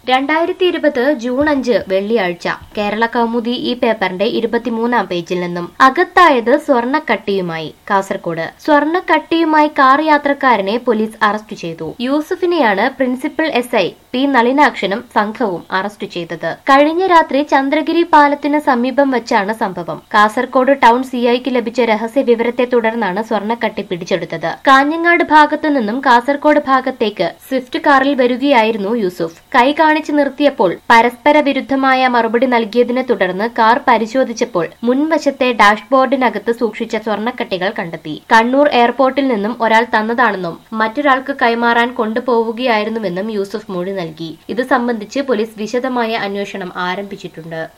രണ്ടായിരത്തി ഇരുപത് ജൂൺ അഞ്ച് വെള്ളിയാഴ്ച കേരള കൗമുദി ഈ പേപ്പറിന്റെ ഇരുപത്തിമൂന്നാം പേജിൽ നിന്നും അകത്തായത് സ്വർണ്ണക്കട്ടിയുമായി കാസർകോട് സ്വർണ്ണക്കട്ടിയുമായി കാർ യാത്രക്കാരനെ പോലീസ് അറസ്റ്റ് ചെയ്തു യൂസുഫിനെയാണ് പ്രിൻസിപ്പൽ എസ് ഐ പി നളിനാക്ഷനും സംഘവും അറസ്റ്റ് ചെയ്തത് കഴിഞ്ഞ രാത്രി ചന്ദ്രഗിരി പാലത്തിന് സമീപം വച്ചാണ് സംഭവം കാസർകോട് ടൗൺ സിഐക്ക് ലഭിച്ച രഹസ്യ വിവരത്തെ തുടർന്നാണ് സ്വർണ്ണക്കട്ടി പിടിച്ചെടുത്തത് കാഞ്ഞങ്ങാട് ഭാഗത്തു നിന്നും കാസർകോട് ഭാഗത്തേക്ക് സ്വിഫ്റ്റ് കാറിൽ വരികയായിരുന്നു യൂസുഫ് കൈ കാണിച്ചു നിർത്തിയപ്പോൾ പരസ്പര വിരുദ്ധമായ മറുപടി നൽകിയതിനെ തുടർന്ന് കാർ പരിശോധിച്ചപ്പോൾ മുൻവശത്തെ ഡാഷ്ബോർഡിനകത്ത് സൂക്ഷിച്ച സ്വർണ്ണക്കട്ടികൾ കണ്ടെത്തി കണ്ണൂർ എയർപോർട്ടിൽ നിന്നും ഒരാൾ തന്നതാണെന്നും മറ്റൊരാൾക്ക് കൈമാറാൻ കൊണ്ടുപോവുകയായിരുന്നുവെന്നും യൂസുഫ് മൊഴി നൽകി ഇത് സംബന്ധിച്ച് പോലീസ് വിശദമായ അന്വേഷണം ആരംഭിച്ചിട്ടുണ്ട്